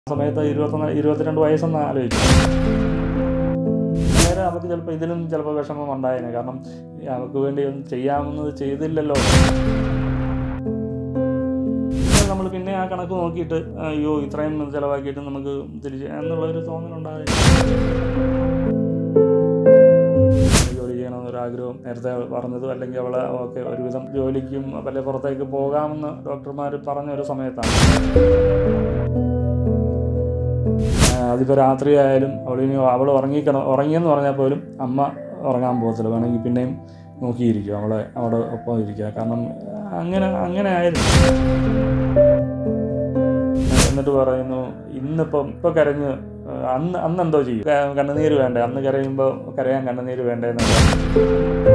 ആ സമയത്ത് ഇരുപത്തൊന്ന് ഇരുപത്തിരണ്ട് വയസ്സെന്ന് ആലോചിച്ചു നേരെ അവർക്ക് ചിലപ്പോൾ ഇതിലും ചിലപ്പോൾ വിഷമം ഉണ്ടായേനെ കാരണം ഈ അവർക്ക് വേണ്ടി ഒന്നും ചെയ്യാവുന്നത് ചെയ്തില്ലല്ലോ നമ്മൾ പിന്നെ ആ കണക്ക് നോക്കിയിട്ട് അയ്യോ ഇത്രയും ചിലവാക്കിയിട്ട് നമുക്ക് തിരിച്ച് എന്നുള്ളൊരു തോന്നലുണ്ടായി ജോലി ചെയ്യണമെന്നൊരാഗ്രഹം നേരത്തെ പറഞ്ഞത് അല്ലെങ്കിൽ അവളെ ഒക്കെ ഒരുവിധം ജോലിക്കും വല്ല പുറത്തേക്ക് പോകാമെന്ന് ഡോക്ടർമാർ പറഞ്ഞ ഒരു സമയത്താണ് അതിപ്പോൾ രാത്രി ആയാലും അവളിനി അവൾ ഉറങ്ങിക്കണം ഉറങ്ങിയെന്ന് പറഞ്ഞാൽ പോലും അമ്മ ഉറങ്ങാൻ പോകത്തില്ല വേണമെങ്കിൽ പിന്നെയും നോക്കിയിരിക്കും അവളെ അവിടെ ഒപ്പം ഇരിക്കുക കാരണം അങ്ങനെ അങ്ങനെ ആയിരുന്നു എന്നിട്ട് പറയുന്നു ഇന്നിപ്പം ഇപ്പോൾ കരഞ്ഞ് അന്ന് അന്ന് എന്തോ ചെയ്യും ക- കണ്ണുനീര് വേണ്ടേ അന്ന് കരയുമ്പോൾ കരയാൻ കണ്ണുനീര് വേണ്ടേ എന്നൊക്കെ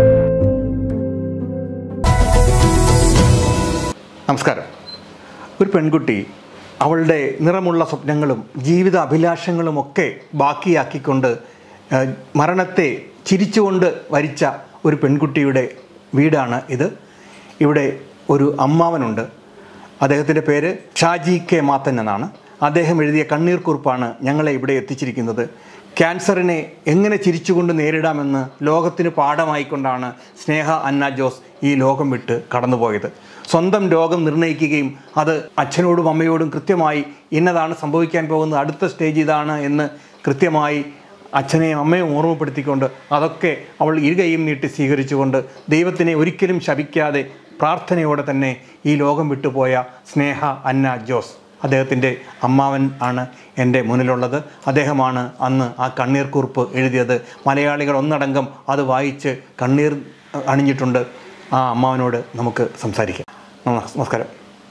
നമസ്കാരം ഒരു പെൺകുട്ടി അവളുടെ നിറമുള്ള സ്വപ്നങ്ങളും ജീവിത അഭിലാഷങ്ങളുമൊക്കെ ബാക്കിയാക്കിക്കൊണ്ട് ആ, മരണത്തെ ചിരിച്ചുകൊണ്ട് വരിച്ച ഒരു പെൺകുട്ടിയുടെ വീടാണ് ഇത് ഇവിടെ ഒരു അമ്മാവനുണ്ട് അദ്ദേഹത്തിൻ്റെ പേര് ഷാജി കെ മാത്തൻ എന്നാണ് അദ്ദേഹം എഴുതിയ കണ്ണീർ കുറിപ്പാണ് ഞങ്ങളെ ഇവിടെ എത്തിച്ചിരിക്കുന്നത് ക്യാൻസറിനെ എങ്ങനെ ചിരിച്ചുകൊണ്ട് നേരിടാമെന്ന് ലോകത്തിന് പാഠമായിക്കൊണ്ടാണ് സ്നേഹ അന്ന ജോസ് ഈ ലോകം വിട്ട് കടന്നുപോയത് സ്വന്തം രോഗം നിർണ്ണയിക്കുകയും അത് അച്ഛനോടും അമ്മയോടും കൃത്യമായി ഇന്നതാണ് സംഭവിക്കാൻ പോകുന്നത് അടുത്ത സ്റ്റേജ് ഇതാണ് എന്ന് കൃത്യമായി അച്ഛനെയും അമ്മയും ഓർമ്മപ്പെടുത്തിക്കൊണ്ട് അതൊക്കെ അവൾ ഇരുകയും നീട്ടി സ്വീകരിച്ചുകൊണ്ട് ദൈവത്തിനെ ഒരിക്കലും ശപിക്കാതെ പ്രാർത്ഥനയോടെ തന്നെ ഈ ലോകം വിട്ടുപോയ സ്നേഹ അന്ന ജോസ് അദ്ദേഹത്തിൻ്റെ അമ്മാവൻ ആണ് എൻ്റെ മുന്നിലുള്ളത് അദ്ദേഹമാണ് അന്ന് ആ കണ്ണീർ കുറിപ്പ് എഴുതിയത് മലയാളികൾ ഒന്നടങ്കം അത് വായിച്ച് കണ്ണീർ അണിഞ്ഞിട്ടുണ്ട് ആ അമ്മാവനോട് നമുക്ക് സംസാരിക്കാം നമസ്- നമസ്കാരം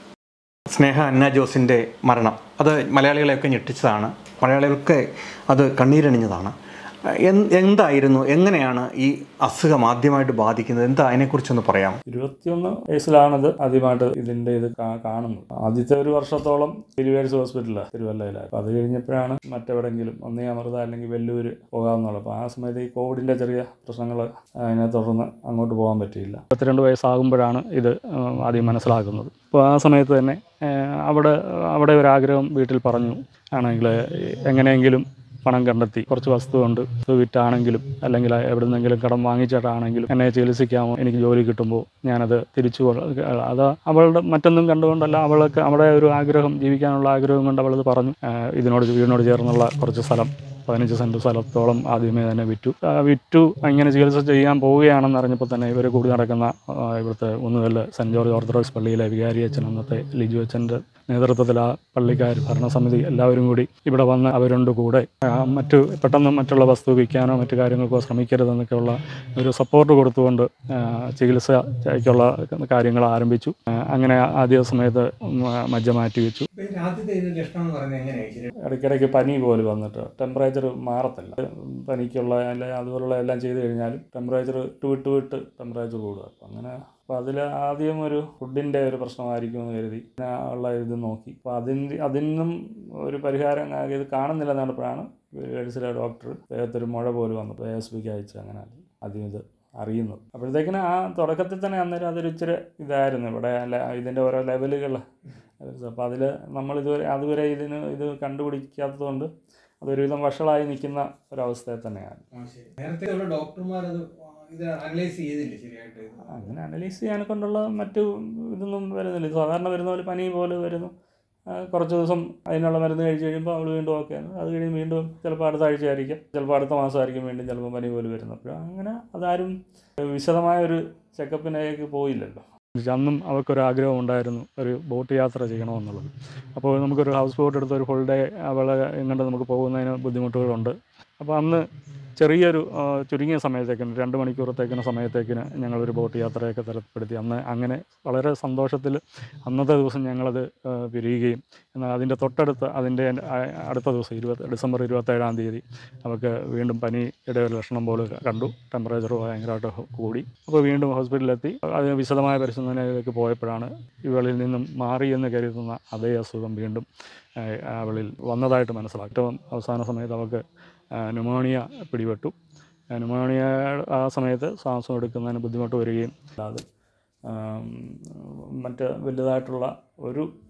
സ്നേഹ അന്ന ജോസിൻ്റെ മരണം അത് മലയാളികളെയൊക്കെ ഞെട്ടിച്ചതാണ് മലയാളികൾക്ക് അത് കണ്ണീരണിഞ്ഞതാണ് എൻ- എന്തായിരുന്നു എങ്ങനെയാണ് ഈ അസുഖം ആദ്യമായിട്ട് ബാധിക്കുന്നത് എന്താ അതിനെക്കുറിച്ചൊന്ന് പറയാം ഇരുപത്തിയൊന്ന് വയസ്സിലാണത് ആദ്യമായിട്ട് ഇതിൻ്റെ ഇത് കാ- കാണുന്നത് ആദ്യത്തെ ഒരു വർഷത്തോളം തിരുവേഴ്സ് ഹോസ്പിറ്റലാണ് തിരുവല്ലയിലായി അപ്പോൾ അത് കഴിഞ്ഞപ്പോഴാണ് മറ്റെവിടെങ്കിലും ഒന്നേ അമൃത അല്ലെങ്കിൽ വെല്ലൂർ പോകാമെന്നുള്ളത് അപ്പോൾ ആ സമയത്ത് ഈ കോവിഡിൻ്റെ ചെറിയ പ്രശ്നങ്ങൾ അതിനെ തുടർന്ന് അങ്ങോട്ട് പോകാൻ പറ്റിയില്ല ഇരുപത്തിരണ്ട് വയസ്സാകുമ്പോഴാണ് ഇത് ആ, ആദ്യം മനസ്സിലാക്കുന്നത് അപ്പോൾ ആ സമയത്ത് തന്നെ ആ, അവിടെ അവിടെ ഒരു ആഗ്രഹം വീട്ടിൽ പറഞ്ഞു ആണെങ്കിൽ എങ്ങനെയെങ്കിലും പണം കണ്ടെത്തി കുറച്ച് വസ്തു കൊണ്ട് ഇത് വിറ്റാണെങ്കിലും അല്ലെങ്കിൽ എവിടെ നിന്നെങ്കിലും കടം വാങ്ങിച്ചിട്ടാണെങ്കിലും എന്നെ ചികിത്സിക്കാമോ എനിക്ക് ജോലി കിട്ടുമ്പോൾ ഞാനത് തിരിച്ചു കൊ- അത് അവളുടെ മറ്റൊന്നും കണ്ടുകൊണ്ടല്ല അവൾക്ക് അവിടെ ഒരു ആഗ്രഹം ജീവിക്കാനുള്ള ആഗ്രഹം കൊണ്ട് അവളത് പറഞ്ഞു ആ, ഇതിനോട് വീടിനോട് ചേർന്നുള്ള കുറച്ച് സ്ഥലം പതിനഞ്ച് സെൻറ്റ് സ്ഥലത്തോളം ആദ്യമേ തന്നെ വിറ്റു ആ, വിറ്റു ഇങ്ങനെ ചികിത്സ ചെയ്യാൻ പോവുകയാണെന്ന് അറിഞ്ഞപ്പോൾ തന്നെ ഇവർ കൂടി നടക്കുന്ന ആ, ഇവിടുത്തെ ഒന്നുകല്ല് സെൻറ്റ് ജോർജ് ഓർത്തഡോക്സ് പള്ളിയിലെ വികാരി അച്ഛൻ അന്നത്തെ ലിജു അച്ഛൻ്റെ നേതൃത്വത്തിൽ ആ പള്ളിക്കാർ ഭരണസമിതി എല്ലാവരും കൂടി ഇവിടെ വന്ന് അവരുണ്ട് കൂടെ ആ, മറ്റു പെട്ടെന്ന് മറ്റുള്ള വസ്തു വിൽക്കാനോ മറ്റു കാര്യങ്ങൾക്കോ ശ്രമിക്കരുതെന്നൊക്കെയുള്ള ഒരു സപ്പോർട്ട് കൊടുത്തുകൊണ്ട് ആ, ചികിത്സയ്ക്കുള്ള കാര്യങ്ങൾ ആരംഭിച്ചു ആ, അങ്ങനെ ആദ്യ സമയത്ത് മ- മജ്ജ മാറ്റി വെച്ചു ആദ്യത്തെ ലക്ഷണം എന്ന് പറയുന്നത് എങ്ങനെയായിരിക്കും ഇടയ്ക്കിടയ്ക്ക് പനി പോലെ വന്നിട്ട് ടെമ്പറേച്ചർ മാറത്തില്ല പനിക്കുള്ള എല്ലാ അതുപോലുള്ള എല്ലാം ചെയ്ത് കഴിഞ്ഞാലും ടെമ്പറേച്ചർ വിട്ട് വിട്ട് വിട്ട് ടെമ്പറേച്ചർ കൂടുക അപ്പം അങ്ങനെ അപ്പോൾ അതിൽ ആദ്യം ഒരു ഫുഡിൻ്റെ ഒരു പ്രശ്നമായിരിക്കും എന്ന് കരുതി പിന്നെ ഉള്ള ഇത് നോക്കി അപ്പോൾ അതിന് അതിനും ഒരു പരിഹാരം ആ, ഇത് കാണുന്നില്ലെന്ന് കണ്ടപ്പോഴാണ് ഗൾസിലെ ഡോക്ടർ ദേഹത്തൊരു മുഴ പോലെ വന്നു എ എസ് പിക്ക് അയച്ച് അങ്ങനെ ആദ്യം ഇത് അറിയുന്നത് അപ്പോഴത്തേക്കിന് ആ തുടക്കത്തിൽ തന്നെ അന്നേരം അതൊരു ഇച്ചിരി ഇതായിരുന്നു ഇവിടെ ല- ഇതിൻ്റെ ഓരോ ലെവലുകൾ അപ്പോൾ അതിൽ നമ്മൾ ഇതുവരെ അതുവരെ ഇതിന് ഇത് കണ്ടുപിടിക്കാത്തതുകൊണ്ട് അതൊരുവിധം വഷളായി നിൽക്കുന്ന ഒരവസ്ഥയിൽ തന്നെയാണ് നേരത്തെ ഡോക്ടർമാർ അത് ഇത് അനലൈസ് ചെയ്തില്ലേ ശരിയായിട്ട് അങ്ങനെ അനലൈസ് ചെയ്യാനെ കൊണ്ടുള്ള മറ്റു ഇതൊന്നും വരുന്നില്ല ഇത് സാധാരണ വരുന്ന പോലെ പനി പോലെ വരുന്നു ആ, കുറച്ച് ദിവസം അതിനുള്ള മരുന്ന് കഴിച്ച് കഴിയുമ്പോൾ അവൾ വീണ്ടും ഓക്കെ ആണ് അത് കഴിഞ്ഞ് വീണ്ടും ചിലപ്പോൾ അടുത്ത ആഴ്ചയായിരിക്കും ചിലപ്പോൾ അടുത്ത മാസമായിരിക്കും വീണ്ടും ചിലപ്പോൾ പനി പോലെ വരുന്നത് അപ്പോൾ അങ്ങനെ അതാരും വിശദമായ ഒരു ചെക്കപ്പിനേക്ക് പോയില്ലല്ലോ അന്നും അവൾക്കൊരു ആഗ്രഹം ഉണ്ടായിരുന്നു ഒരു ബോട്ട് യാത്ര ചെയ്യണമെന്നുള്ളത് അപ്പോൾ നമുക്കൊരു ഹൗസ് ബോട്ട് എടുത്ത് ഒരു ഫുൾ ഡേ അവളെ എങ്ങോട്ട് നമുക്ക് പോകുന്നതിന് ബുദ്ധിമുട്ടുകളുണ്ട് അപ്പോൾ അന്ന് ചെറിയൊരു ആ, ചുരുങ്ങിയ സമയത്തേക്കിന് രണ്ട് മണിക്കൂറത്തേക്കിന് സമയത്തേക്കിന് ഞങ്ങളൊരു ബോട്ട് യാത്രയൊക്കെ തരപ്പെടുത്തി അന്ന് അങ്ങനെ വളരെ സന്തോഷത്തിൽ അന്നത്തെ ദിവസം ഞങ്ങളത് ആ, പിരിയുകയും എന്നാൽ അതിൻ്റെ തൊട്ടടുത്ത് അതിൻ്റെ ആ, അടുത്ത ദിവസം ഇരുപത് ഡിസംബർ ഇരുപത്തേഴാം തീയതി അവർക്ക് വീണ്ടും പനിയുടെ ഒരു ലക്ഷണം പോലെ കണ്ടു ടെമ്പറേച്ചർ ഭയങ്കരമായിട്ട് കൂടി അപ്പോൾ വീണ്ടും ഹോസ്പിറ്റലിലെത്തി അതിന് വിശദമായ പരിശോധനയിലേക്ക് പോയപ്പോഴാണ് ഇവളിൽ നിന്നും മാറി എന്ന് കരുതുന്ന അതേ അസുഖം വീണ്ടും ആ, അവളിൽ വന്നതായിട്ട് മനസ്സിലാക്കി ഏറ്റവും അവസാന സമയത്ത് അവൾക്ക് ന്യൂമോണിയ പിടിപെട്ടു ന്യൂമോണിയ ആ സമയത്ത് ശ്വാസം എടുക്കുന്നതിന് ബുദ്ധിമുട്ട് വരികയും അല്ലാതെ ആം, മറ്റ് വലുതായിട്ടുള്ള ഒരു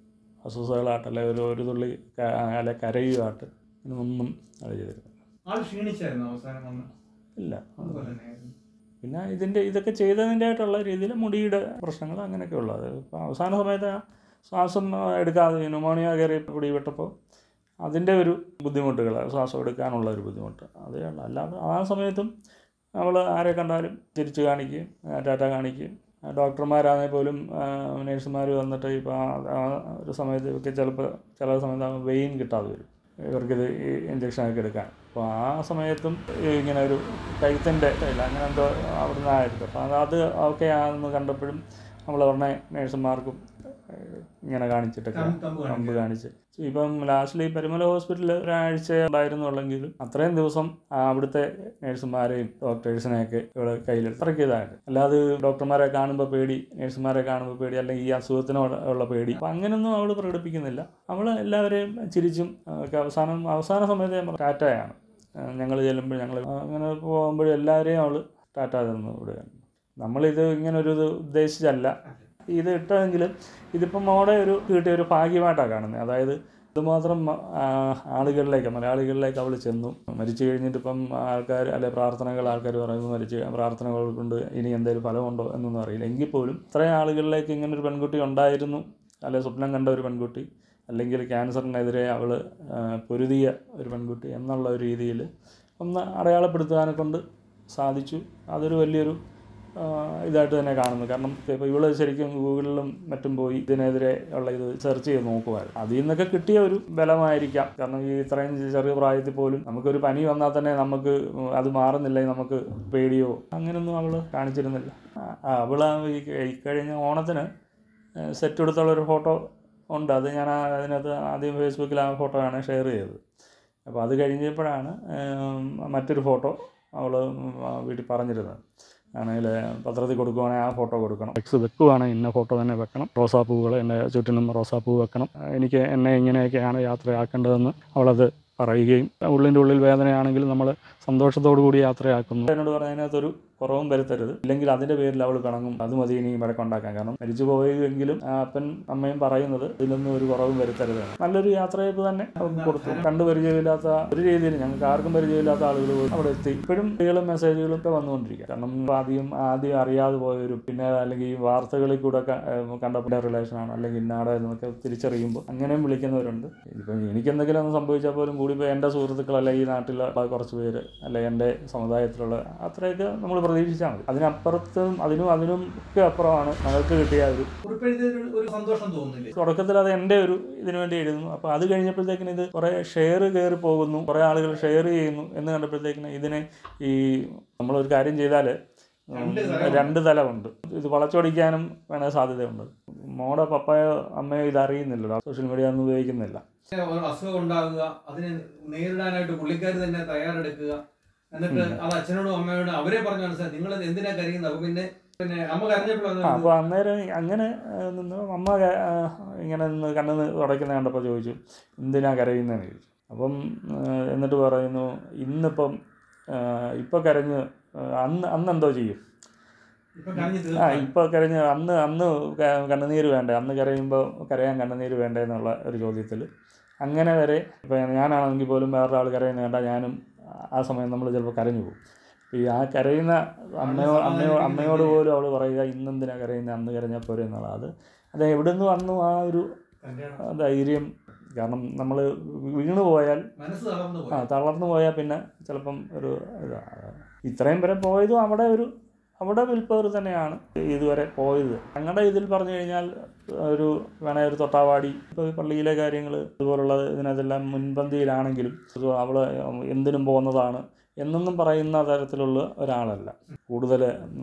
അസ്വസ്ഥകളായിട്ട് അല്ലെ ഒരു ഒരു തുള്ളി ക- അല്ലെ കരയുമായിട്ട് ഇതൊന്നും അത് ചെയ്തിരുന്നു ആൾ ക്ഷീണിച്ചായിരുന്നു അവസാനം വന്ന് ഇല്ല അതുപോലെ തന്നെയായിരുന്നു പിന്നെ ഇതിൻ്റെ ഇതൊക്കെ ചെയ്തതിൻ്റെ ആയിട്ടുള്ള രീതിയിൽ മുടിയുടെ പ്രശ്നങ്ങൾ അങ്ങനെയൊക്കെ ഉള്ളത് ഇപ്പോൾ അവസാന സമയത്ത് ആ ശ്വാസം എടുക്കാതെ ന്യൂമോണിയ കയറി പിടിപെട്ടപ്പോൾ അതിൻ്റെ ഒരു ബുദ്ധിമുട്ടുകൾ ശ്വാസം എടുക്കാനുള്ള ഒരു ബുദ്ധിമുട്ട് അതേ ഉള്ളൂ അല്ലാതെ ആ സമയത്തും നമ്മൾ ആരെ കണ്ടാലും തിരിച്ചു കാണിക്കുകയും ആ, ടാറ്റ കാണിക്കുകയും ആ, ഡോക്ടർമാരാണെങ്കിൽ പോലും നേഴ്സുമാർ വന്നിട്ട് ഇപ്പോൾ ആ ഒരു സമയത്ത് ഒക്കെ ചിലപ്പോൾ ചില സമയത്ത് വെയിൻ കിട്ടാതെ വരും ഇവർക്കിത് ഈ ഇഞ്ചക്ഷനൊക്കെ എടുക്കാൻ അപ്പോൾ ആ സമയത്തും ഈ ഇങ്ങനെ ഒരു കഴുത്തിൻ്റെ ഇല്ല അങ്ങനെ എന്തോ അവിടെ നിന്നായിരുന്നു അപ്പോൾ അത് അത് ഓക്കെ ആണെന്ന് കണ്ടപ്പോഴും നമ്മൾ ഉടനെ നേഴ്സുമാർക്കും ഏഹ്, ഇങ്ങനെ കാണിച്ചിട്ടൊക്കെ കമ്പ് കമ്പ് കമ്പ് കാണിച്ച് ഇപ്പം ലാസ്റ്റിൽ ഈ പെരുമല ഹോസ്പിറ്റലിൽ ഒരാഴ്ച ഉണ്ടായിരുന്നുള്ളെങ്കിലും അത്രയും ദിവസം ആ അവിടുത്തെ നേഴ്സുമാരെയും ഡോക്ടേഴ്സിനെയൊക്കെ ഇവിടെ കയ്യിൽ അത്രയ്ക്ക് ഇതായിട്ട് അല്ലാതെ ഡോക്ടർമാരെ കാണുമ്പോൾ പേടി നേഴ്സുമാരെ കാണുമ്പോൾ പേടി അല്ലെങ്കിൽ ഈ അസുഖത്തിനോട് ഉള്ള പേടി അപ്പം അങ്ങനെയൊന്നും അവൾ പ്രകടിപ്പിക്കുന്നില്ല അവൾ എല്ലാവരെയും ചിരിച്ചും ആ, ഒക്കെ അവസാനം അവസാന സമയത്ത് ഞാൻ പറഞ്ഞു, ടാറ്റയാണ് ഞങ്ങൾ ചെല്ലുമ്പോൾ ഞങ്ങൾ അങ്ങനെ പോകുമ്പോഴും എല്ലാവരെയും അവൾ ടാറ്റ തന്നു വിടുകയാണ് നമ്മളിത് ഇങ്ങനെ ഒരു ഇത് ഉദ്ദേശിച്ചല്ല ഇത് ഇട്ടതെങ്കിലും ഇതിപ്പം മോടെ ഒരു കിട്ടിയ ഒരു ഭാഗ്യമായിട്ടാണ് കാണുന്നത് അതായത് ഇതുമാത്രം ആ, ആളുകളിലേക്ക് മലയാളികളിലേക്ക് അവൾ ചെന്നു മരിച്ചു കഴിഞ്ഞിട്ട് ഇപ്പം ആൾക്കാർ അല്ലെ പ്രാർത്ഥനകൾ ആൾക്കാർ പറയുന്നു മരിച്ച് പ്രാർത്ഥനകൾ കൊണ്ട് ഇനി എന്തെങ്കിലും ഫലമുണ്ടോ എന്നൊന്നും അറിയില്ല എങ്കിൽ പോലും ഇത്രയും ആളുകളിലേക്ക് ഇങ്ങനെ ഒരു പെൺകുട്ടി ഉണ്ടായിരുന്നു അല്ലെ സ്വപ്നം കണ്ട ഒരു പെൺകുട്ടി അല്ലെങ്കിൽ ക്യാൻസറിനെതിരെ അവൾ പൊരുതിയ ഒരു പെൺകുട്ടി എന്നുള്ള ഒരു രീതിയിൽ ഒന്ന് അടയാളപ്പെടുത്താനെ കൊണ്ട് സാധിച്ചു അതൊരു വലിയൊരു ആ, ഇതായിട്ട് തന്നെ കാണുന്നു കാരണം ഇപ്പോൾ ഇവള് ശരിക്കും ഗൂഗിളിലും മറ്റും പോയി ഇതിനെതിരെ ഉള്ള ഇത് സെർച്ച് ചെയ്ത് നോക്കുമായിരുന്നു അതിൽ നിന്നൊക്കെ കിട്ടിയ ഒരു ബലമായിരിക്കാം കാരണം ഈ ഇത്രയും ചെറിയ പ്രായത്തിൽ പോലും നമുക്കൊരു പനി വന്നാൽ തന്നെ നമുക്ക് അത് മാറുന്നില്ലെങ്കിൽ നമുക്ക് പേടിയോ അങ്ങനെയൊന്നും അവൾ കാണിച്ചിരുന്നില്ല ആ, അവള് ഈ ഈ കഴിഞ്ഞ ഓണത്തിന് സെറ്റ് എടുത്തുള്ള ഒരു ഫോട്ടോ ഉണ്ട് അത് ഞാൻ ആ അതിനകത്ത് ആദ്യം ഫേസ്ബുക്കിൽ ആ ഫോട്ടോ ആണ് ഷെയർ ചെയ്തത് അപ്പോൾ അത് കഴിഞ്ഞപ്പോഴാണ് ഏം, മറ്റൊരു ഫോട്ടോ അവൾ വീട്ടിൽ പറഞ്ഞിരുന്നത് ആണെങ്കിൽ പത്രത്തിൽ കൊടുക്കുവാണെങ്കിൽ ആ ഫോട്ടോ കൊടുക്കണം എക്സ് വെക്കുവാണെങ്കിൽ ഇന്ന ഫോട്ടോ തന്നെ വെക്കണം റോസാപ്പൂവുകൾ എൻ്റെ ചുറ്റിനും റോസാപ്പൂ വെക്കണം എനിക്ക് എന്നെ ഇങ്ങനെയൊക്കെയാണ് യാത്രയാക്കേണ്ടതെന്ന് അവളത് പറയുകയും ഉള്ളിൻ്റെ ഉള്ളിൽ വേദനയാണെങ്കിലും നമ്മൾ സന്തോഷത്തോടു കൂടി യാത്രയാക്കുന്നു എന്നോട് പറഞ്ഞതിനകത്തൊരു കുറവും വരുത്തരുത് ഇല്ലെങ്കിൽ അതിൻ്റെ പേരിൽ അവൾ പിണങ്ങും അത് മതി ഇനി വഴക്കുണ്ടാക്കാൻ കാരണം മരിച്ചു പോയെങ്കിലും ആ അപ്പൻ അമ്മയും പറയുന്നത് ഇതിലൊന്നും ഒരു കുറവും വരുത്തരുത് നല്ലൊരു യാത്രയപ്പ് തന്നെ അവർക്ക് കൊടുത്തു കണ്ടു പരിചയമില്ലാത്ത ഒരു രീതിയിൽ ഞങ്ങൾക്ക് ആർക്കും പരിചയമില്ലാത്ത ആളുകൾ പോലും അവിടെ എത്തി ഇപ്പോഴും കുട്ടികളും മെസ്സേജുകളും ഒക്കെ വന്നുകൊണ്ടിരിക്കുക കാരണം ആദ്യം ആദ്യം അറിയാതെ പോയവരും പിന്നെ അല്ലെങ്കിൽ ഈ വാർത്തകളിൽ കൂടെ ക- ഏഹ് കണ്ടപ്പെട്ട റിലേഷനാണ് അല്ലെങ്കിൽ ഇന്നാടെ എന്നൊക്കെ തിരിച്ചറിയുമ്പോൾ അങ്ങനെയും വിളിക്കുന്നവരുണ്ട് ഇപ്പം എനിക്ക് എന്തെങ്കിലും ഒന്ന് സംഭവിച്ചാൽ പോലും കൂടി ഇപ്പോൾ എൻ്റെ സുഹൃത്തുക്കളല്ല ഈ നാട്ടിലുള്ള കുറച്ച് പേര് അല്ലെ എൻ്റെ സമുദായത്തിലുള്ള അത്രയൊക്കെ നമ്മൾ പ്രതീക്ഷിച്ചാൽ മതി അതിനപ്പുറത്തും അതിനും അതിനും ഒക്കെ അപ്പുറമാണ് ഞങ്ങൾക്ക് കിട്ടിയ ഒരു കുറിപ്പെഴുതിയതിൽ ഒരു സന്തോഷം തോന്നുന്നില്ലേ തുടക്കത്തിൽ അത് എൻ്റെ ഒരു ഇതിനു വേണ്ടി എഴുതുന്നു അപ്പോൾ അത് കഴിഞ്ഞപ്പോഴത്തേക്കിന് ഇത് കുറേ ഷെയർ കയറി പോകുന്നു കുറേ ആളുകൾ ഷെയർ ചെയ്യുന്നു എന്ന് കണ്ടപ്പോഴത്തേക്കിന് ഇതിനെ ഈ നമ്മളൊരു കാര്യം ചെയ്താൽ രണ്ട് തലമുണ്ട്. രണ്ട് തലമുണ്ട് ഇത് വളച്ചൊടിക്കാനും വേണേൽ സാധ്യതയുണ്ട് മോടെ പപ്പയോ അമ്മയോ ഇത് അറിയുന്നില്ലല്ലോ സോഷ്യൽ മീഡിയ ഒന്നും ഉപയോഗിക്കുന്നില്ല ഒരു അസുഖം ഉണ്ടാകുക അതിനെ നേരിടാനായിട്ട് പുള്ളിക്കാർ തന്നെ തയ്യാറെടുക്കുക എന്നിട്ട് അത് അച്ഛനോടും അമ്മയോടും അവരെ പറഞ്ഞു മനസ്സിലാക്കി നിങ്ങൾ എന്തിനാ കരയുന്നത് അപ്പൊ പിന്നെ പിന്നെ അമ്മ ആ കരഞ്ഞപ്പോഴാണ് അപ്പോൾ അന്നേരം അങ്ങനെ ആ, നിന്ന് അമ്മ ക- ആ, ഇങ്ങനെ നിന്ന് കണ്ണ് തുടയ്ക്കുന്ന കണ്ടപ്പോൾ ചോദിച്ചു എന്തിനാ കരയുന്നതെന്ന് ചോദിച്ചു അപ്പം ആ, എന്നിട്ട് പറയുന്നു ഇന്നിപ്പം ആ, ഇപ്പം കരഞ്ഞ് ആ, അന്ന് അന്ന് എന്തോ ചെയ്യും ഇപ്പൊ കരഞ്ഞു ആ തീർന്നു ഇപ്പോൾ കരഞ്ഞ് അന്ന് അന്ന് ക- കണ്ണുനീര് വേണ്ടേ അന്ന് കരയുമ്പോൾ കരയാൻ കണ്ണുനീര് വേണ്ടേ എന്നുള്ള ഒരു ചോദ്യത്തിൽ അങ്ങനെ വരെ ഇപ്പം ഞാനാണെങ്കിൽ പോലും വേറൊരാൾ കരയുന്ന വേണ്ട ഞാനും ആ സമയം നമ്മൾ ചിലപ്പോൾ കരഞ്ഞു പോകും ഈ ആ കരയുന്ന അമ്മയോ അമ്മയോ അമ്മയോട് പോലും അവൾ പറയുക ഇന്നെന്തിനാ കരയുന്നത് അന്ന് കരഞ്ഞാൽ പോരെ എന്നുള്ള അത് അത് എവിടെ നിന്ന് വന്നു ആ ഒരു ആ, ധൈര്യം കാരണം നമ്മൾ വീണു പോയാൽ മനസ്സ് തളർന്നു ആ പോയി തളർന്നു പോയാൽ പിന്നെ ചിലപ്പം ഒരു ഇതാ ഇത്രയും വരെ പോയതും അവിടെ ഒരു അവിടെ വിൽപ്പവർ തന്നെയാണ് ഇതുവരെ പോയത് ഞങ്ങളുടെ ഇതിൽ പറഞ്ഞു കഴിഞ്ഞാൽ ഒരു വേണേ ഒരു തൊട്ടാവാടി ഇപ്പോൾ പള്ളിയിലെ കാര്യങ്ങൾ ഇതുപോലുള്ള ഇതിനകത്തെല്ലാം മുൻപന്തിയിലാണെങ്കിലും ഇത് അവൾ എന്തിനും പോകുന്നതാണ് എന്നൊന്നും പറയുന്ന തരത്തിലുള്ള ഒരാളല്ല കൂടുതൽ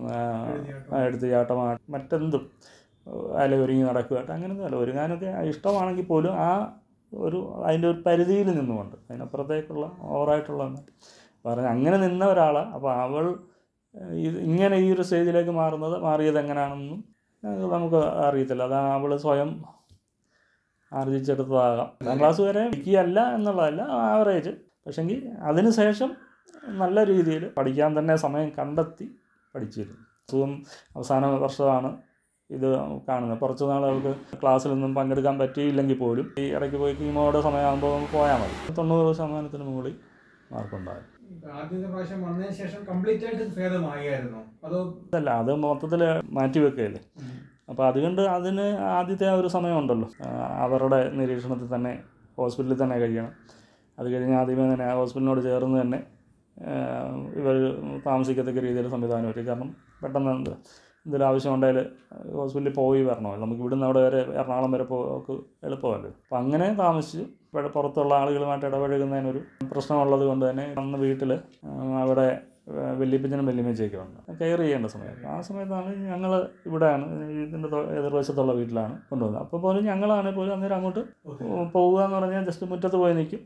എടുത്ത് ചാട്ടമാണ് മറ്റെന്തും അതിൽ ഒരുങ്ങി നടക്കുകയായിട്ട് അങ്ങനെയൊന്നും അല്ല ഒരുങ്ങാനൊക്കെ ഇഷ്ടമാണെങ്കിൽ പോലും ആ ഒരു അതിൻ്റെ ഒരു പരിധിയിൽ നിന്നുകൊണ്ട് അതിനപ്പുറത്തേക്കുള്ള ഓവറായിട്ടുള്ള ഒന്നും പറഞ്ഞ അങ്ങനെ നിന്ന ഒരാളാണ് അപ്പോൾ അവൾ ഏഹ്, ഇത് ഇങ്ങനെ ഈ ഒരു സ്റ്റേജിലേക്ക് മാറുന്നത് മാറിയത് എങ്ങനെയാണെന്നും ഏഹ്, നമുക്ക് അറിയത്തില്ല അത് അവൾ സ്വയം ആർജിച്ചെടുത്തതാകാം പത്താം ക്ലാസ് വരെ മിക്കുകയല്ല എന്നുള്ളതല്ല ആവറേജ് പക്ഷെങ്കിൽ അതിന് ശേഷം നല്ല രീതിയിൽ പഠിക്കാൻ തന്നെ സമയം കണ്ടെത്തി പഠിച്ചിരുന്നു സുഖം അവസാന വർഷമാണ് ഇത് കാണുന്നത് കുറച്ച് നാൾ അവർക്ക് ക്ലാസ്സിലൊന്നും പങ്കെടുക്കാൻ പറ്റിയില്ലെങ്കിൽ പോലും ഈ ഇടയ്ക്ക് പോയി കീമോയുടെ സമയമാകുമ്പോൾ പോയാൽ മതി തൊണ്ണൂറ് ശതമാനത്തിന് മുകളിൽ മാർക്കുണ്ടായി ഇപ്പൊ ആദ്യത്തെ പ്രാവശ്യം വന്നതിന് ശേഷം കംപ്ലീറ്റ് ആയിട്ട് ഇത് ഭേദമായിരുന്നു അതോ അതല്ല അത് മൊത്തത്തിൽ മാറ്റി വെക്കുകയല്ലേ അപ്പോൾ അതുകൊണ്ട് അതിന് ആദ്യത്തെ ആ ഒരു സമയമുണ്ടല്ലോ ആ, അവരുടെ നിരീക്ഷണത്തിൽ തന്നെ ഹോസ്പിറ്റലിൽ തന്നെ കഴിയണം അത് കഴിഞ്ഞ് ആദ്യമേ തന്നെ ആ ഹോസ്പിറ്റലിനോട് ചേർന്ന് തന്നെ ഇവർ താമസിക്കത്തക്ക രീതിയിൽ സംവിധാനം ഒരുക്കി കാരണം പെട്ടെന്ന് എന്ത് എന്തെങ്കിലും ആവശ്യമുണ്ടെങ്കിൽ ഹോസ്പിറ്റലിൽ പോയി വരണമല്ലോ നമുക്ക് ഇവിടുന്ന് അവിടെ വരെ എറണാകുളം വരെ പോക്ക് എളുപ്പമല്ലോ അപ്പം അങ്ങനെ താമസിച്ച് ഇവിടെ പുറത്തുള്ള ആളുകളുമായിട്ട് ഇടപഴകുന്നതിനൊരു പ്രശ്നമുള്ളത് കൊണ്ട് തന്നെ അന്ന് വീട്ടിൽ അവിടെ വല്യപ്പച്ചനും വല്യമ്മച്ചയൊക്കെ ഉണ്ട് കെയർ ചെയ്യേണ്ട സമയത്ത് ആ സമയത്താണ് ഞങ്ങൾ ഇവിടെയാണ് ഇതിൻ്റെ തൊ- എതിർവശത്തുള്ള വീട്ടിലാണ് കൊണ്ടുവന്നത് അപ്പോൾ പോലും ഞങ്ങളാണെങ്കിൽ പോലും അന്നേരം അങ്ങോട്ട് പോവുക എന്ന് പറഞ്ഞാൽ ജസ്റ്റ് മുറ്റത്ത് പോയി നിൽക്കും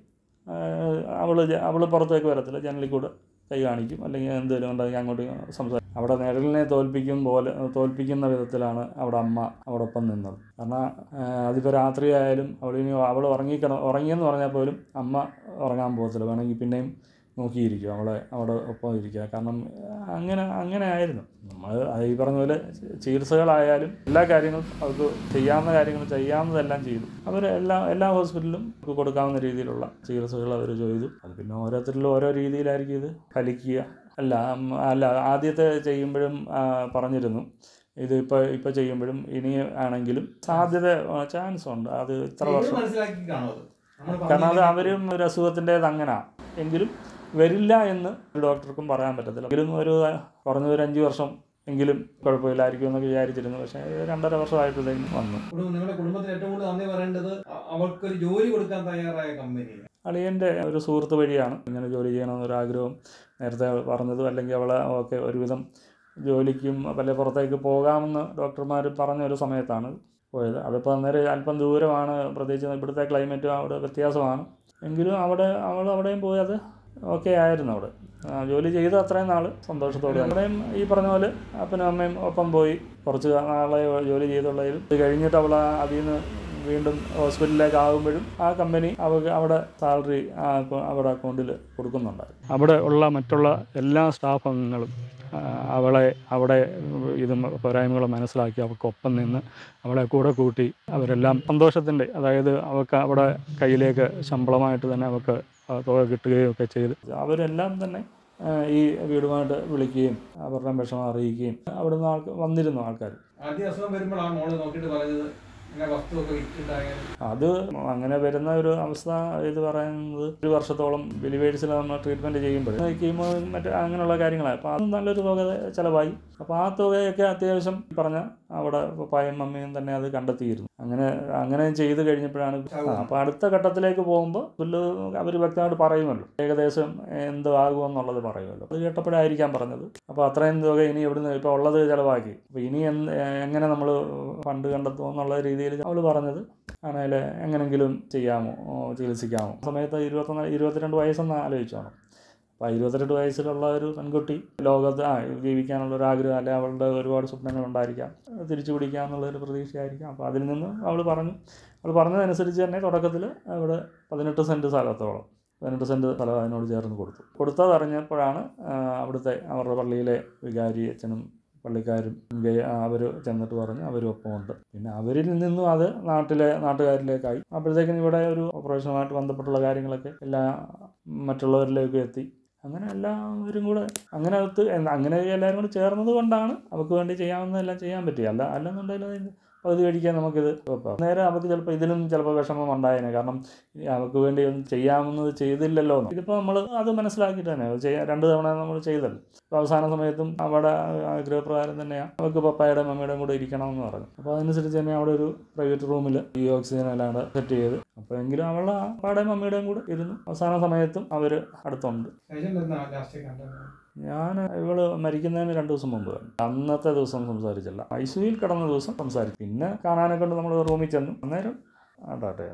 അവൾ അവൾ പുറത്തേക്ക് വരത്തില്ല ജനലിൽ കൂടെ കൈ കാണിക്കും അല്ലെങ്കിൽ എന്തെങ്കിലും ഉണ്ടെങ്കിൽ അങ്ങോട്ട് സംസാരിക്കും അവിടെ നിഴലിനെ തോൽപ്പിക്കും പോലെ തോൽപ്പിക്കുന്ന വിധത്തിലാണ് അവിടെ അമ്മ അവിടെ ഒപ്പം നിന്നത് കാരണം അതിപ്പോൾ രാത്രിയായാലും അവളിനി അവൾ ഉറങ്ങിക്കണം ഉറങ്ങിയെന്ന് പറഞ്ഞാൽ പോലും അമ്മ ഉറങ്ങാൻ പോകത്തില്ല വേണമെങ്കിൽ പിന്നെയും നോക്കിയിരിക്കും അവളെ അവിടെ ഒപ്പം ഇരിക്കുക കാരണം അങ്ങനെ അങ്ങനെ ആയിരുന്നു നമ്മൾ ഈ പറഞ്ഞ പോലെ ചികിത്സകളായാലും എല്ലാ കാര്യങ്ങളും അവർക്ക് ചെയ്യാവുന്ന കാര്യങ്ങൾ ചെയ്യാവുന്നതെല്ലാം ചെയ്തു അവർ എല്ലാ എല്ലാ ഹോസ്പിറ്റലിലും അവർക്ക് കൊടുക്കാവുന്ന രീതിയിലുള്ള ചികിത്സകൾ അവർ ചെയ്തു അത് പിന്നെ ഓരോരുത്തരിലും ഓരോ രീതിയിലായിരിക്കും ഇത് ഫലിക്കുക അല്ല ഉം, അല്ല ആദ്യത്തെ ചെയ്യുമ്പോഴും ആ, പറഞ്ഞിരുന്നു ഇത് ഇപ്പോൾ ഇപ്പോൾ ചെയ്യുമ്പോഴും ഇനി ആണെങ്കിലും സാധ്യത ചാൻസ് ഉണ്ട് അത് ഇത്ര ഇവര് വർഷം മനസ്സിലാക്കി കാണും അത് നമ്മൾ കാരണം അത് അവരും ഒരു അസുഖത്തിൻ്റെത് അങ്ങനെ എങ്കിലും വരില്ല എന്ന് ഒരു ഡോക്ടർക്കും പറയാൻ പറ്റത്തില്ല എങ്കിലും ഒരു കുറഞ്ഞ ഒരു അഞ്ച് വർഷം എങ്കിലും കുഴപ്പമില്ലായിരിക്കും എന്നൊക്കെ വിചാരിച്ചിരുന്നു പക്ഷേ രണ്ടര വർഷമായപ്പോഴത്തേക്കും വന്നു കുടുംബം നിങ്ങളുടെ കുടുംബത്തിൽ ഏറ്റവും കൂടുതൽ നന്ദി പറയേണ്ടത് അ- അവർക്കൊരു ജോലി കൊടുക്കാൻ തയ്യാറായ കമ്പനി അളിയൻ്റെ ഒരു സുഹൃത്ത് വഴിയാണ് ഇങ്ങനെ ജോലി ചെയ്യണമെന്നൊരാഗ്രഹം നേരത്തെ പറഞ്ഞതും അല്ലെങ്കിൽ അവളെ ഒക്കെ ഒരുവിധം ജോലിക്കും വല്ല പുറത്തേക്ക് പോകാമെന്ന് ഡോക്ടർമാർ പറഞ്ഞ ഒരു സമയത്താണ് പോയത് അതിപ്പോൾ അന്നേരം അല്പം ദൂരമാണ് പ്രത്യേകിച്ച് ഇവിടുത്തെ ക്ലൈമറ്റും അവിടെ വ്യത്യാസമാണ് എങ്കിലും അവിടെ അവൾ അവിടെയും പോയി അത് ഓക്കെ ആയിരുന്നു അവിടെ ആ, ജോലി ചെയ്ത അത്രയും നാൾ സന്തോഷത്തോടെ അവിടെയും ഈ പറഞ്ഞ പോലെ അപ്പനും അമ്മയും ഒപ്പം പോയി കുറച്ച് നാളെ ജോലി ചെയ്തുള്ളതിലും ഇത് കഴിഞ്ഞിട്ട് അവൾ അതിൽ നിന്ന് വീണ്ടും ഹോസ്പിറ്റലിലേക്ക് ആകുമ്പോഴും ആ കമ്പനി അവർക്ക് അവിടെ സാലറി അവിടെ അക്കൗണ്ടിൽ കൊടുക്കുന്നുണ്ടായിരുന്നു അവിടെ ഉള്ള മറ്റുള്ള എല്ലാ സ്റ്റാഫ് അംഗങ്ങളും ആ, അവളെ അവിടെ ഇത് പോരായ്മകൾ മനസ്സിലാക്കി അവർക്കൊപ്പം നിന്ന് അവളെ കൂടെ കൂട്ടി അവരെല്ലാം സന്തോഷത്തിൻ്റെ അതായത് അവർക്ക് അവിടെ കയ്യിലേക്ക് ശമ്പളമായിട്ട് തന്നെ അവർക്ക് ആ തുക കിട്ടുകയും ഒക്കെ ചെയ്ത് അവരെല്ലാം തന്നെ ആ, ഈ വീടുമായിട്ട് വിളിക്കുകയും അവരുടെ വിഷമം അറിയിക്കുകയും അവിടുന്ന് ആൾക്ക് വന്നിരുന്നു ആൾക്കാർ ആദ്യ അസുഖം വരുമ്പോൾ ആ മോള് നോക്കിയിട്ട് പറഞ്ഞത് ഇങ്ങനെ വസ്തുവൊക്കെ വിറ്റിട്ടായാലും അത് അങ്ങനെ വരുന്ന ഒരു അവസ്ഥ ഇത് പറയുന്നത് ഒരു വർഷത്തോളം ബിലിവേഴ്സിൽ നമ്മൾ ട്രീറ്റ്മെൻറ്റ് ചെയ്യുമ്പോൾ കീമോ മറ്റ് അങ്ങനെയുള്ള കാര്യങ്ങളാണ് അപ്പോൾ അത് നല്ലൊരു തുക ചിലവായി അപ്പോൾ ആ തുകയൊക്കെ അത്യാവശ്യം പറഞ്ഞ അവിടെ പപ്പായും മമ്മിയും തന്നെ അത് കണ്ടെത്തിയിരുന്നു അങ്ങനെ അങ്ങനെ ചെയ്ത് കഴിഞ്ഞപ്പോഴാണ് അപ്പോൾ അടുത്ത ഘട്ടത്തിലേക്ക് പോകുമ്പോൾ പുല്ല് അവർ വ്യക്തമായിട്ട് പറയുമല്ലോ ഏകദേശം എന്താകുമെന്നുള്ളത് പറയുമല്ലോ അത് കേട്ടപ്പോഴായിരിക്കാം പറഞ്ഞത് അപ്പോൾ അത്രയും തുക ഇനി എവിടുന്ന് ഇപ്പോൾ ഉള്ളത് ചിലവാക്കി അപ്പോൾ ഇനി എന്ത് എങ്ങനെ നമ്മൾ ഫണ്ട് കണ്ടെത്തുമോ എന്നുള്ള രീതിയിൽ അവൾ പറഞ്ഞത് ആണെങ്കിൽ എങ്ങനെങ്കിലും ചെയ്യാമോ ഓ, ചികിത്സിക്കാമോ ആ സമയത്ത് ഇരുപത്തൊന്ന് ഇരുപത്തിരണ്ട് വയസ്സെന്ന് ആലോചിച്ചോണം അപ്പോൾ ആ ഇരുപത്തിരണ്ട് വയസ്സിലുള്ള ഒരു പെൺകുട്ടി ലോകത്ത് ആ ജീവിക്കാനുള്ള ഒരു ആഗ്രഹം അല്ലെങ്കിൽ അവളുടെ ഒരുപാട് സ്വപ്നങ്ങളുണ്ടായിരിക്കാം അത് തിരിച്ചു പിടിക്കുക എന്നുള്ളൊരു പ്രതീക്ഷയായിരിക്കാം അപ്പോൾ അതിൽ നിന്ന് അവൾ പറഞ്ഞു അവൾ പറഞ്ഞതനുസരിച്ച് തന്നെ തുടക്കത്തിൽ അവിടെ പതിനെട്ട് സെൻറ്റ് സ്ഥലത്തോളം പതിനെട്ട് സെൻറ്റ് സ്ഥലം അതിനോട് ചേർന്ന് കൊടുത്തു കൊടുത്തതറിഞ്ഞപ്പോഴാണ് ആ, അവിടുത്തെ അവരുടെ പള്ളിയിലെ വികാരി അച്ഛനും പള്ളിക്കാരും അവർ ചെന്നിട്ട് പറഞ്ഞ് അവരും ഒപ്പമുണ്ട് പിന്നെ അവരിൽ നിന്നും അത് നാട്ടിലെ നാട്ടുകാരിലേക്കായി അപ്പോഴത്തേക്കും ഇവിടെ ഒരു ഓപ്പറേഷനുമായിട്ട് ബന്ധപ്പെട്ടുള്ള കാര്യങ്ങളൊക്കെ എല്ലാ മറ്റുള്ളവരിലേക്ക് എത്തി അങ്ങനെ എല്ലാവരും കൂടെ അങ്ങനെ ഒത്ത് അങ്ങനെ എല്ലാവരും കൂടെ ചേർന്നത് കൊണ്ടാണ് അവർക്ക് വേണ്ടി ചെയ്യാവുന്നതെല്ലാം ചെയ്യാൻ പറ്റി അല്ല അല്ലെന്നുണ്ടെങ്കിൽ അതിന് പകുതി കഴിക്കാൻ നമുക്കിത് കുഴപ്പമാവും. നേരെ അവർക്ക് ചിലപ്പോൾ ഇതിലും ചിലപ്പോൾ വിഷമം ഉണ്ടായേനെ കാരണം ഈ അവർക്ക് വേണ്ടി ഒന്നും ചെയ്യാവുന്നത് ചെയ്തില്ലല്ലോ എന്ന്. ഇതിപ്പോൾ നമ്മൾ അത് മനസ്സിലാക്കിയിട്ട് തന്നെ അത് ചെയ്യാൻ രണ്ട് തവണ നമ്മൾ ചെയ്തല്ലോ അപ്പോൾ അവസാന സമയത്തും അവിടെ ആഗ്രഹപ്രകാരം തന്നെയാണ് അവർക്ക് പപ്പായുടെ മമ്മിയുടെയും കൂടെ ഇരിക്കണമെന്ന് പറഞ്ഞു അപ്പോൾ അതനുസരിച്ച് തന്നെ അവിടെ ഒരു പ്രൈവറ്റ് റൂമിൽ ഈ ഓക്സിജൻ എല്ലാം കൂടെ സെറ്റ് ചെയ്ത് അപ്പോൾ എങ്കിലും അവളുടെ പപ്പായുടെയും മമ്മിയുടെയും കൂടെ ഇരുന്നു അവസാന സമയത്തും അവർ അടുത്തുണ്ട് ശേഷം വരുന്ന ലാസ്റ്റ് കണ്ടത് ഞാൻ ഇവള് മരിക്കുന്നതിന് രണ്ട് ദിവസം മുമ്പ് കണ്ടു. അന്നത്തെ ദിവസം സംസാരിച്ചില്ല ഐ സിയിൽ കിടന്ന ദിവസം സംസാരിച്ചു പിന്നെ കാണാനൊക്കെ കൊണ്ട് നമ്മൾ റൂമിൽ ചെന്നു അന്നേരം അറ്റാട്ട് ചെയ്യുന്നു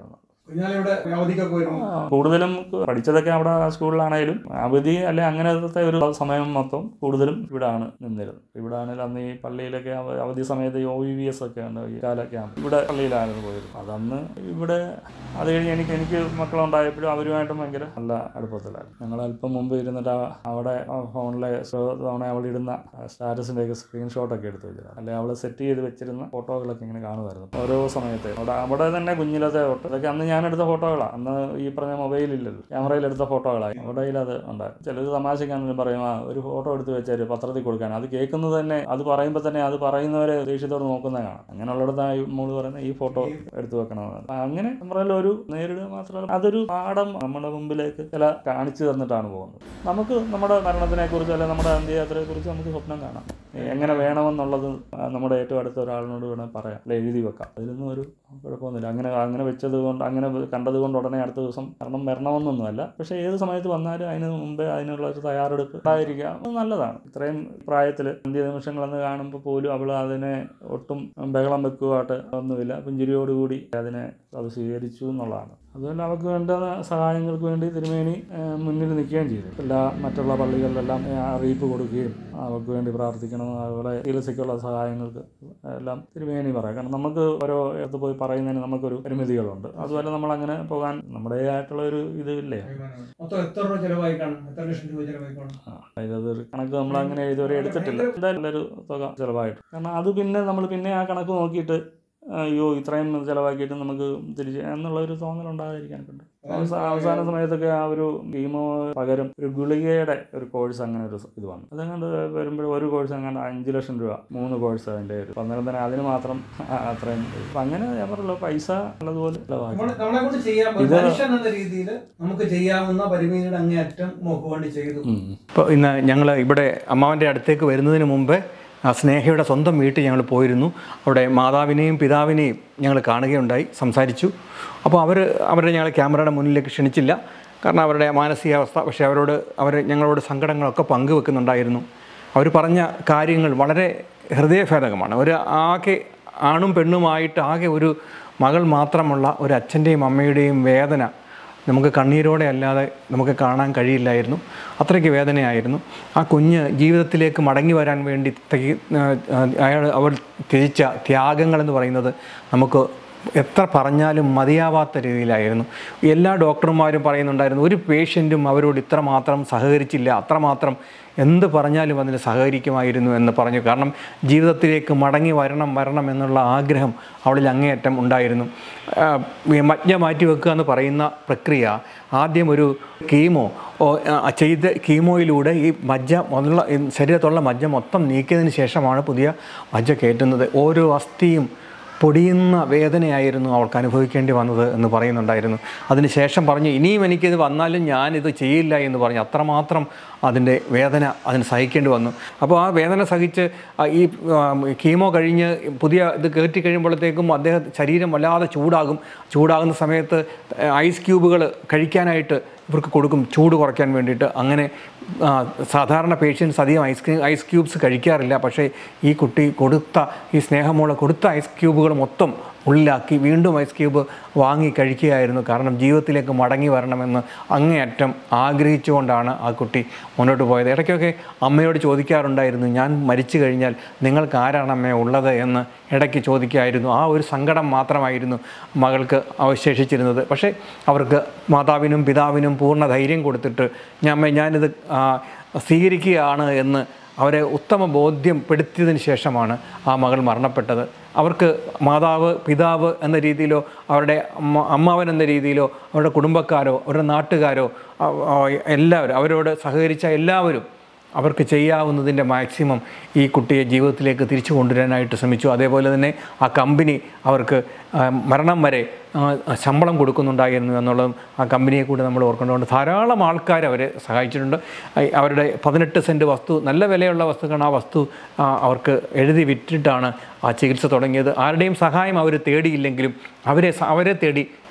കുഞ്ഞാലിവിടെ അവധിക്കൊക്കെ വരുന്നു ആ, കൂടുതലും പഠിച്ചതൊക്കെ അവിടെ ആ സ്കൂളിലാണേലും അവധി അല്ലെ അങ്ങനത്തെ ഒരു സമയം മൊത്തം കൂടുതലും ഇവിടാണ് നിന്നിരുന്നത് ഇവിടെ ആണെങ്കിലും അന്ന് ഈ പള്ളിയിലൊക്കെ അവ- അവധി സമയത്ത് ഒ വി വി എസ് ഒക്കെ ഉണ്ട് ഈ കാലൊക്കെ ആകുമ്പോൾ ഇവിടെ പള്ളിയിലായിരുന്നു പോയിരുന്നത് അതന്ന് ഇവിടെ അത് കഴിഞ്ഞ് എനിക്ക് എനിക്ക് മക്കളുണ്ടായപ്പോഴും അവരുമായിട്ടും ഭയങ്കര നല്ല അടുപ്പത്തിലായിരുന്നു ഞങ്ങൾ അല്പം മുമ്പ് ഇരുന്നിട്ട് ആ- അവിടെ ആ ഫോണിലെ തവണ അവൾ ഇടുന്ന സ്റ്റാറ്റസിൻ്റെ ഒക്കെ സ്ക്രീൻഷോട്ടൊക്കെ എടുത്ത് വെച്ചിരുന്നു അല്ലെ അവൾ സെറ്റ് ചെയ്ത് വെച്ചിരുന്ന ഫോട്ടോകളൊക്കെ ഇങ്ങനെ കാണുമായിരുന്നു ഓരോ സമയത്ത് അവിടെ അവിടെ തന്നെ കുഞ്ഞിലത്തെ ഫോട്ടോ ഇതൊക്കെ അന്ന് ഞാൻ എടുത്ത ഫോട്ടോകളാണ് അന്ന് ഈ പറഞ്ഞ മൊബൈലില്ലല്ലോ ക്യാമറയിൽ എടുത്ത ഫോട്ടോകളായി അവിടെ അത് ഉണ്ടായിരുന്നു ചിലർ തമാശക്കാണെങ്കിലും പറയും ആ ഒരു ഫോട്ടോ എടുത്ത് വെച്ചാൽ പത്രത്തിൽ കൊടുക്കാൻ അത് കേൾക്കുന്നത് തന്നെ അത് പറയുമ്പോൾ തന്നെ അത് പറയുന്നവരെ ദേഷ്യത്തോട് നോക്കുന്നത് കാണാം അങ്ങനെയുള്ളിടത്ത് ഈ മോള് പറയുന്ന ഈ ഫോട്ടോ എടുത്തു വെക്കണമെന്ന് അപ്പൊ അങ്ങനെ നമ്മളെല്ലാം ഒരു നേരിടുക മാത്രമല്ല അതൊരു പാഠം നമ്മുടെ മുമ്പിലേക്ക് ചില കാണിച്ചു തന്നിട്ടാണ് പോകുന്നത് നമുക്ക് നമ്മുടെ മരണത്തിനെ കുറിച്ച് അല്ലെങ്കിൽ നമ്മുടെ അന്ത്യയാത്രയെ കുറിച്ച് നമുക്ക് സ്വപ്നം കാണാം എങ്ങനെ വേണമെന്നുള്ളത് ആ, നമ്മുടെ ഏറ്റവും അടുത്ത ഒരാളിനോട് വേണം പറയാം അല്ലെ എഴുതി വെക്കാം അതിലൊന്നും ഒരു കുഴപ്പമൊന്നുമില്ല അങ്ങനെ അങ്ങനെ വെച്ചത് കൊണ്ട് അങ്ങനെ കണ്ടത് കൊണ്ട് ഉടനെ അടുത്ത ദിവസം മരണം വരണമെന്നൊന്നുമല്ല പക്ഷേ ഏത് സമയത്ത് വന്നാലും അതിന് മുമ്പേ അതിനുള്ള ഒരു തയ്യാറെടുപ്പ് ഉണ്ടായിരിക്കുക അത് നല്ലതാണ് ഇത്രയും പ്രായത്തിൽ അന്ത്യ നിമിഷങ്ങളെന്ന് കാണുമ്പോൾ പോലും അവൾ അതിനെ ഒട്ടും ബഹളം വെക്കുവായിട്ട് ഒന്നുമില്ല പുഞ്ചിരിയോടുകൂടി അതിനെ അത് സ്വീകരിച്ചു എന്നുള്ളതാണ് അതുപോലെ അവർക്ക് വേണ്ട സഹായങ്ങൾക്ക് വേണ്ടി തിരുമേനി ആ, മുന്നിൽ നിൽക്കുകയും ചെയ്തു എല്ലാ മറ്റുള്ള പള്ളികളിലെല്ലാം ആ, അറിയിപ്പ് കൊടുക്കുകയും അവർക്ക് വേണ്ടി പ്രാർത്ഥിക്കണം അതുപോലെ ചികിത്സയ്ക്കുള്ള സഹായങ്ങൾക്ക് എല്ലാം തിരുമേനി പറയാം കാരണം നമുക്ക് ഓരോ ഇടത്ത് പോയി പറയുന്നതിന് നമുക്കൊരു പരിമിതികളുണ്ട് അതുപോലെ നമ്മൾ അങ്ങനെ പോകാൻ നമ്മുടേതായിട്ടുള്ള ഒരു ഇത് ഇല്ലേ മൊത്തം എത്ര രൂപ ചെലവായി കാണും എത്ര ലക്ഷം രൂപ ചെലവായി കാണും ആ, അതൊരു കണക്ക് നമ്മൾ അങ്ങനെ ഇതുവരെ എടുത്തിട്ടില്ല എന്തായാലും ഒരു തുക ചിലവായിട്ട് കാരണം അത് പിന്നെ നമ്മൾ പിന്നെ ആ കണക്ക് നോക്കിയിട്ട് അയ്യോ ഇത്രയും ചിലവാക്കിയിട്ട് നമുക്ക് തിരിച്ച് എന്നുള്ള ഒരു തോന്നലുണ്ടാകാതിരിക്കാനൊക്കെ അവസാന അവസാന സമയത്തൊക്കെ ആ ഒരു കീമോ പകരം ഒരു ഗുളികയുടെ ഒരു കോഴ്സ് അങ്ങനെ ഒരു ഇത് വന്നു അതങ്ങാണ്ട് വരുമ്പോൾ ഒരു കോഴ്സ് അങ്ങാണ്ട് അഞ്ച് ലക്ഷം രൂപ മൂന്ന് കോഴ്സ് അതിൻ്റെ ഒരു അപ്പം അന്നേരം തന്നെ അതിന് മാത്രം ആ, അത്രയും അപ്പം അങ്ങനെ ഞാൻ പറഞ്ഞല്ലോ പൈസ ഉള്ളതുപോലെ ചിലവാക്കി നമ്മളെ നമ്മളെ കൊണ്ട് ചെയ്യാൻ ഇത് മനുഷ്യൻ എന്ന രീതിയിൽ നമുക്ക് ചെയ്യാവുന്ന പരിമിതിയുടെ അങ്ങേയറ്റം നമുക്ക് വേണ്ടി ചെയ്തു ഉം. ഇപ്പോൾ ഇന്ന് ഞങ്ങൾ ഇവിടെ അമ്മാവൻ്റെ അടുത്തേക്ക് വരുന്നതിന് മുമ്പ് ആ സ്നേഹയുടെ സ്വന്തം വീട്ടിൽ ഞങ്ങൾ പോയിരുന്നു അവിടെ മാതാവിനെയും പിതാവിനെയും ഞങ്ങൾ കാണുകയുണ്ടായി സംസാരിച്ചു അപ്പോൾ അവർ അവരെ ഞങ്ങൾ ക്യാമറയുടെ മുന്നിലേക്ക് ക്ഷണിച്ചില്ല കാരണം അവരുടെ മാനസികാവസ്ഥ പക്ഷേ അവരോട് അവർ ഞങ്ങളോട് സങ്കടങ്ങളൊക്കെ പങ്കുവെക്കുന്നുണ്ടായിരുന്നു അവർ പറഞ്ഞ കാര്യങ്ങൾ വളരെ ഹൃദയഭേദകമാണ് ഒരു ആകെ ആണും പെണ്ണുമായിട്ട് ആകെ ഒരു മകൾ മാത്രമുള്ള ഒരു അച്ഛൻ്റെയും അമ്മയുടെയും വേദന നമുക്ക് കണ്ണീരോടെ അല്ലാതെ നമുക്ക് കാണാൻ കഴിയില്ലായിരുന്നു അത്രയ്ക്ക് വേദനയായിരുന്നു ആ കുഞ്ഞ് ജീവിതത്തിലേക്ക് മടങ്ങി വരാൻ വേണ്ടി തിക- ആ, അയാൾ അവൾ തിരിച്ച ത്യാഗങ്ങളെന്ന് പറയുന്നത് നമുക്ക് എത്ര പറഞ്ഞാലും മതിയാവാത്ത രീതിയിലായിരുന്നു എല്ലാ ഡോക്ടർമാരും പറയുന്നുണ്ടായിരുന്നു ഒരു പേഷ്യൻറ്റും അവരോട് ഇത്രമാത്രം സഹകരിച്ചില്ല അത്രമാത്രം എന്ത് പറഞ്ഞാലും അതിന് സഹകരിക്കുമായിരുന്നു എന്ന് പറഞ്ഞു കാരണം ജീവിതത്തിലേക്ക് മടങ്ങി വരണം വരണം എന്നുള്ള ആഗ്രഹം അവളിൽ അങ്ങേയറ്റം ഉണ്ടായിരുന്നു ആ, ഈ മജ്ഞ മാറ്റി വെക്കുക എന്ന് പറയുന്ന പ്രക്രിയ ആദ്യം ഒരു കീമോ ഓ, ആ, ചെയ്ത് കീമോയിലൂടെ ഈ മജ്ജ മുതലുള്ള ഈ ശരീരത്തുള്ള മജ്ജ മൊത്തം നീക്കിയതിന് ശേഷമാണ് പുതിയ മജ്ജ കയറ്റുന്നത് ഓരോ അസ്ഥിയും പൊടിയുന്ന വേദനയായിരുന്നു അവൾക്ക് അനുഭവിക്കേണ്ടി വന്നത് എന്ന് പറയുന്നുണ്ടായിരുന്നു അതിനുശേഷം പറഞ്ഞു ഇനിയും എനിക്കിത് വന്നാലും ഞാനിത് ചെയ്യില്ല എന്ന് പറഞ്ഞു അത്രമാത്രം അതിൻ്റെ വേദന അതിന് സഹിക്കേണ്ടി വന്നു അപ്പോൾ ആ വേദന സഹിച്ച് ആ ഈ ആം, കീമോ കഴിഞ്ഞ് പുതിയ ഇത് കയറ്റി കഴിയുമ്പോഴത്തേക്കും അദ്ദേഹം ശരീരം വല്ലാതെ ചൂടാകും ചൂടാകുന്ന സമയത്ത് ഐസ് ക്യൂബുകൾ കഴിക്കാനായിട്ട് ഇവർക്ക് കൊടുക്കും ചൂട് കുറയ്ക്കാൻ വേണ്ടിയിട്ട് അങ്ങനെ ആ, സാധാരണ പേഷ്യൻസ് അധികം ഐസ് ക്രീം ഐസ് ക്യൂബ്സ് കഴിക്കാറില്ല പക്ഷേ ഈ കുട്ടി കൊടുത്ത ഈ സ്നേഹമുള്ള കൊടുത്ത ഐസ് ക്യൂബുകൾ മൊത്തം ഉള്ളിലാക്കി വീണ്ടും ഐസ് ക്യൂബ് വാങ്ങി കഴിക്കുകയായിരുന്നു കാരണം ജീവിതത്തിലേക്ക് മടങ്ങി വരണമെന്ന് അങ്ങേയറ്റം ആഗ്രഹിച്ചുകൊണ്ടാണ് ആ കുട്ടി മുന്നോട്ട് പോയത് ഇടയ്ക്കൊക്കെ അമ്മയോട് ചോദിക്കാറുണ്ടായിരുന്നു ഞാൻ മരിച്ചു കഴിഞ്ഞാൽ നിങ്ങൾക്ക് ആരാണ് അമ്മ ഉള്ളത് എന്ന് ഇടയ്ക്ക് ചോദിക്കുമായിരുന്നു ആ ഒരു സങ്കടം മാത്രമായിരുന്നു മകൾക്ക് അവശേഷിച്ചിരുന്നത് പക്ഷേ അവർക്ക് മാതാവിനും പിതാവിനും പൂർണ്ണ ധൈര്യം കൊടുത്തിട്ട് ഞാൻ അമ്മേ ഞാനിത് ആ, സ്വീകരിക്കുകയാണ് എന്ന് അവരെ ഉത്തമ ബോധ്യപ്പെടുത്തിയതിന് ശേഷമാണ് ആ മകൾ മരണപ്പെട്ടത് അവർക്ക് മാതാവ് പിതാവ് എന്ന രീതിയിലോ അവരുടെ അമ്മ അമ്മാവൻ എന്ന രീതിയിലോ അവരുടെ കുടുംബക്കാരോ അവരുടെ നാട്ടുകാരോ അ- ആ, എല്ലാവരും അവരോട് സഹകരിച്ച എല്ലാവരും അവർക്ക് ചെയ്യാവുന്നതിൻ്റെ മാക്സിമം ഈ കുട്ടിയെ ജീവിതത്തിലേക്ക് തിരിച്ചു കൊണ്ടുവരാനായിട്ട് ശ്രമിച്ചു അതേപോലെ തന്നെ ആ കമ്പനി അവർക്ക് ആ, മരണം വരെ ആ, ശമ്പളം കൊടുക്കുന്നുണ്ടായിരുന്നു എന്നുള്ളതും ആ കമ്പനിയെ കൂടി നമ്മൾ ഓർക്കേണ്ടതുകൊണ്ട് ധാരാളം ആൾക്കാർ അവരെ സഹായിച്ചിട്ടുണ്ട് ഐ- അവരുടെ പതിനെട്ട് സെൻറ്റ് വസ്തു നല്ല വിലയുള്ള വസ്തുക്കളാണ് ആ വസ്തു ആ, അവർക്ക് എഴുതി വിറ്റിട്ടാണ് ആ ചികിത്സ തുടങ്ങിയത് ആരുടെയും സഹായം അവർ തേടിയില്ലെങ്കിലും അവരെ സ- അവരെ തേടി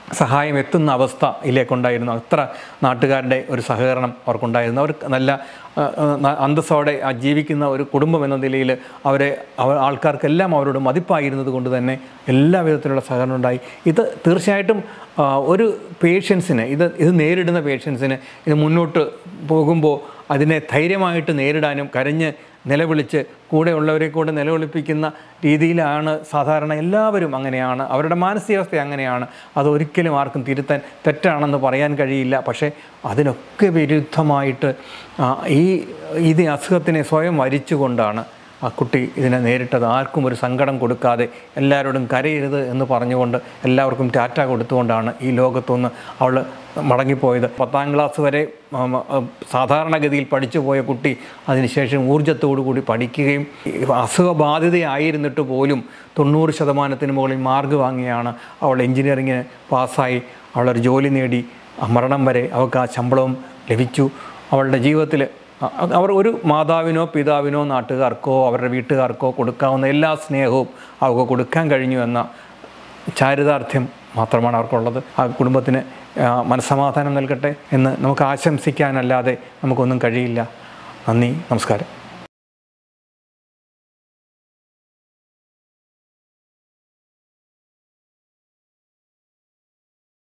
സഹായം എത്തുന്ന അവസ്ഥയിലേക്കുണ്ടായിരുന്നു അത്ര നാട്ടുകാരുടെ ഒരു സഹകരണം അവർക്കുണ്ടായിരുന്നു അവർ നല്ല ആ, ആ, അന്തസ്സോടെ ആ ജീവിക്കുന്ന ഒരു കുടുംബം എന്ന നിലയിൽ അവരെ അവ ആൾക്കാർക്കെല്ലാം അവരോട് മതിപ്പായിരുന്നത് കൊണ്ട് തന്നെ എല്ലാ വിധത്തിലുള്ള സഹകരണം ഉണ്ടായി ഇത് തീർച്ചയായിട്ടും ആ, ഒരു പേഷ്യൻസിന് ഇത് ഇത് നേരിടുന്ന പേഷ്യൻസിന് ഇത് മുന്നോട്ട് പോകുമ്പോൾ അതിനെ ധൈര്യമായിട്ട് നേരിടാനും കരഞ്ഞ് നിലവിളിച്ച് കൂടെയുള്ളവരെ കൂടെ നിലവിളിപ്പിക്കുന്ന രീതിയിലാണ് സാധാരണ എല്ലാവരും അങ്ങനെയാണ് അവരുടെ മാനസികാവസ്ഥ അങ്ങനെയാണ് അത് ഒരിക്കലും ആർക്കും തിരുത്താൻ തെറ്റാണെന്ന് പറയാൻ കഴിയില്ല പക്ഷേ അതിനൊക്കെ വിരുദ്ധമായിട്ട് ആ, ഈ ഇത് അസുഖത്തിനെ സ്വയം വരിച്ചുകൊണ്ടാണ് ആ കുട്ടി ഇതിനെ നേരിട്ടത് ആർക്കും ഒരു സങ്കടം കൊടുക്കാതെ എല്ലാവരോടും കരയരുത് എന്ന് പറഞ്ഞുകൊണ്ട് എല്ലാവർക്കും ടാറ്റ കൊടുത്തുകൊണ്ടാണ് ഈ ലോകത്തുനിന്ന് അവൾ മടങ്ങിപ്പോയത് പത്താം ക്ലാസ് വരെ ഉം, ഉം, സാധാരണഗതിയിൽ പഠിച്ചു പോയ കുട്ടി അതിനുശേഷം ഊർജ്ജത്തോടു കൂടി പഠിക്കുകയും ഈ അസുഖബാധിതയായിരുന്നിട്ട് പോലും തൊണ്ണൂറ് ശതമാനത്തിന് മുകളിൽ മാർക്ക് വാങ്ങിയാണ് അവൾ എഞ്ചിനീയറിങ്ങിന് പാസ്സായി അവളൊരു ജോലി നേടി ആ മരണം വരെ അവൾക്ക് ആ ശമ്പളവും ലഭിച്ചു അവളുടെ ജീവിതത്തിൽ അ- അവർ ഒരു മാതാവിനോ പിതാവിനോ നാട്ടുകാർക്കോ അവരുടെ വീട്ടുകാർക്കോ കൊടുക്കാവുന്ന എല്ലാ സ്നേഹവും അവർക്ക് കൊടുക്കാൻ കഴിഞ്ഞു എന്ന ചാരിതാർത്ഥ്യം മാത്രമാണ് അവർക്കുള്ളത് ആ കുടുംബത്തിന് ആ, മനസ്സമാധാനം നൽകട്ടെ എന്ന് നമുക്ക് ആശംസിക്കാനല്ലാതെ നമുക്കൊന്നും കഴിയില്ല നന്ദി നമസ്കാരം